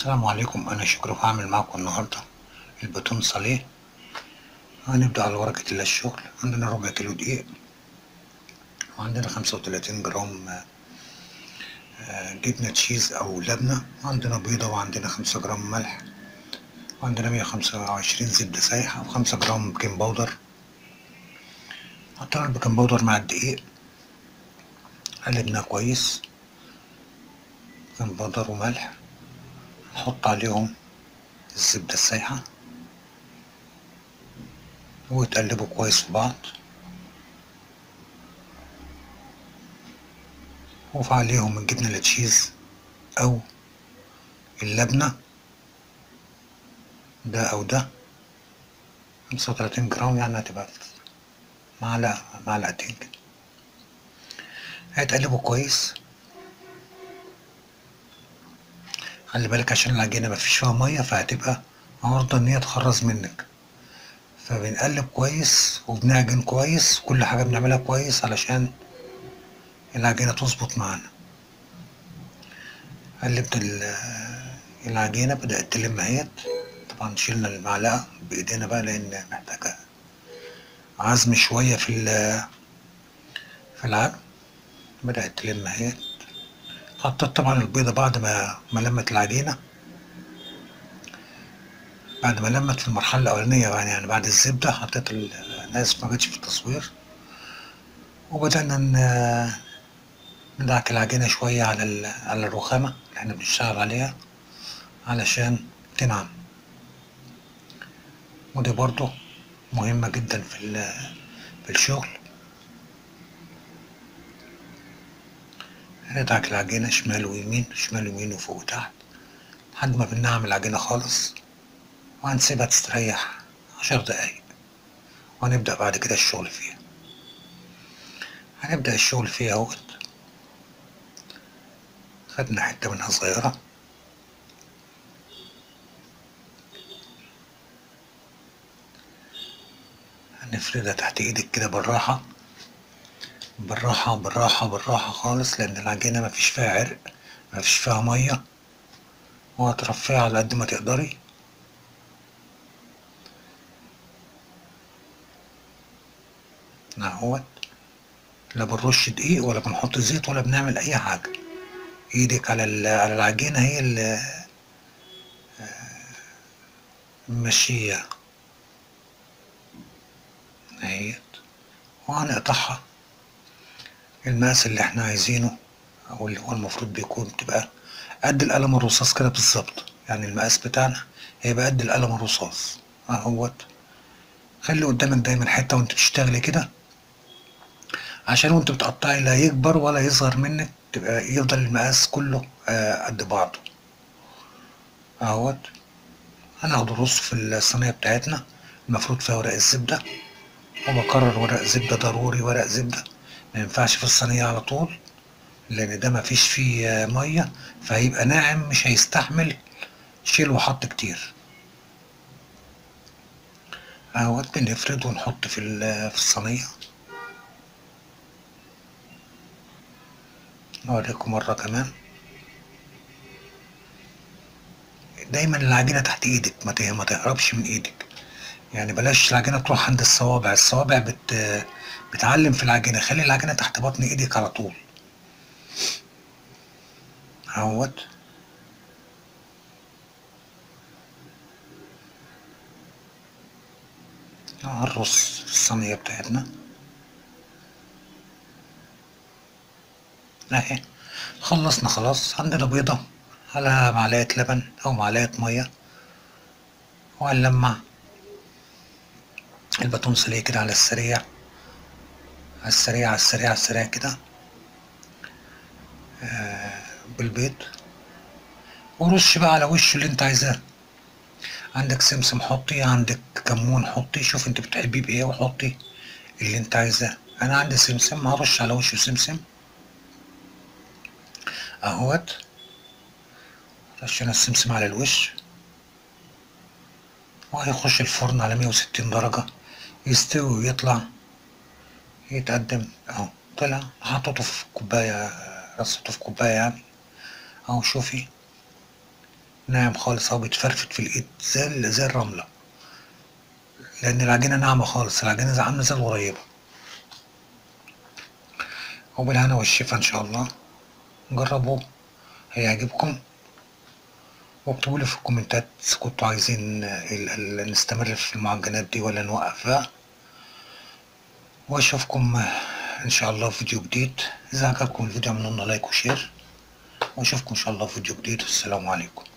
السلام عليكم انا شكري وهعمل معاكم النهارده الباتون صاليه هنبدأ على ورقة الله الشغل عندنا ربع كيلو دقيق وعندنا خمسة وتلاتين جرام آه، جبنة تشيز أو لبنة وعندنا بيضة وعندنا خمسة جرام ملح وعندنا مية خمسة وعشرين زبدة سايحة وخمسة جرام بيكنج باودر حطينا البيكنج باودر مع الدقيق قلبناه كويس بيكنج باودر وملح نحط عليهم الزبدة السايحة وتقلبوا كويس في بعض وضيف عليهم الجبنة التشيز أو اللبنة ده أو ده خمسة وتلاتين جرام يعني هتبقى معلقة معلقتين كده هيتقلبوا كويس خلي بالك عشان العجينة مفيش فيها مية فهتبقى عرضة إن هي تخرز منك فبنقلب كويس وبنعجن كويس كل حاجة بنعملها كويس علشان العجينة تظبط معانا قلبت العجينة بدأت تلم اهيت طبعا شلنا المعلقة بإيدينا بقى لأن محتاجة عزم شوية في في العجن بدأت تلم اهيت حطيت طبعا البيضة بعد ما ما لمت العجينة بعد ما لمت في المرحلة الأولانية يعني, يعني بعد الزبدة حطيت أنا آسف ما جاتش في التصوير وبدأنا ندعك العجينة شوية على على الرخامة اللي احنا بنشتغل عليها علشان تنعم ودي برضو مهمة جدا في في الشغل ندعك العجينة شمال ويمين شمال ويمين وفوق وتحت لحد ما بنعمل العجينة خالص وهنسيبها تستريح عشر دقايق وهنبدأ بعد كده الشغل فيها هنبدأ الشغل فيها اهوت خدنا حتة منها صغيرة هنفردها تحت ايدك كده بالراحة بالراحة بالراحة بالراحة خالص لأن العجينة مفيش فيها عرق مفيش فيها مية وهترفعها على قد ما تقدري اهوت لا بنرش دقيق ولا بنحط زيت ولا بنعمل اي حاجة ايدك على على العجينة هي اللي ماشية اهيت وهنقطعها المقاس اللي احنا عايزينه او اللي هو المفروض بيكون تبقى قد القلم الرصاص كده بالظبط يعني المقاس بتاعنا هيبقى قد القلم الرصاص اهوت خلي قدامك دايما حته وانت بتشتغلي كده عشان وانت بتقطعي لا يكبر ولا يصغر منك تبقى يفضل المقاس كله آه قد بعضه اهوت هناخد الرص في الصينية بتاعتنا المفروض فيها ورق الزبدة وبكرر ورق زبدة ضروري ورق زبدة ما ينفعش في الصينية على طول لان ده مفيش فيه مية فهيبقى ناعم مش هيستحمل شيل وحط كتير اهوت بنفرد ونحط في في الصينية اوريكم مرة كمان دايما العجينة تحت ايدك ما ما تهربش من ايدك يعني بلاش العجينة تروح عند الصوابع الصوابع بت بتعلم في العجينة خلي العجينة تحت بطن ايدك على طول اهوت هنرص في الصينية بتاعتنا اهي خلصنا خلاص عندنا بيضة على معلقة لبن أو معلقة مية وهنلمع الباتون سليه كده على السريع على السريع على السريع على السريع كده آه بالبيض ورش بقى على وشه اللي انت عايزاه عندك سمسم حطي عندك كمون حطي شوف انت بتحبيه بايه وحطي اللي انت عايزاه انا عندي سمسم هرش على وشه سمسم اهوت رشينا السمسم على الوش وهيخش الفرن على مية وستين درجة يستوي ويطلع يتقدم اهو طلع حطيته في كوباية رصيته في كوباية يعني اهو شوفي ناعم خالص اهو بيتفرفت في الايد زي ال- زي الرملة لان العجينة ناعمة خالص العجينة زي عاملة زي الغريبة وبالهنا والشفا ان شاء الله جربوه هيعجبكم واكتبوا لي في الكومنتات إذا كنتوا عايزين ال- ال- نستمر في المعجنات دي ولا نوقفها واشوفكم ان شاء الله في فيديو جديد اذا عجبكم الفيديو اعملوا لنا لايك وشير واشوفكم ان شاء الله في فيديو جديد والسلام عليكم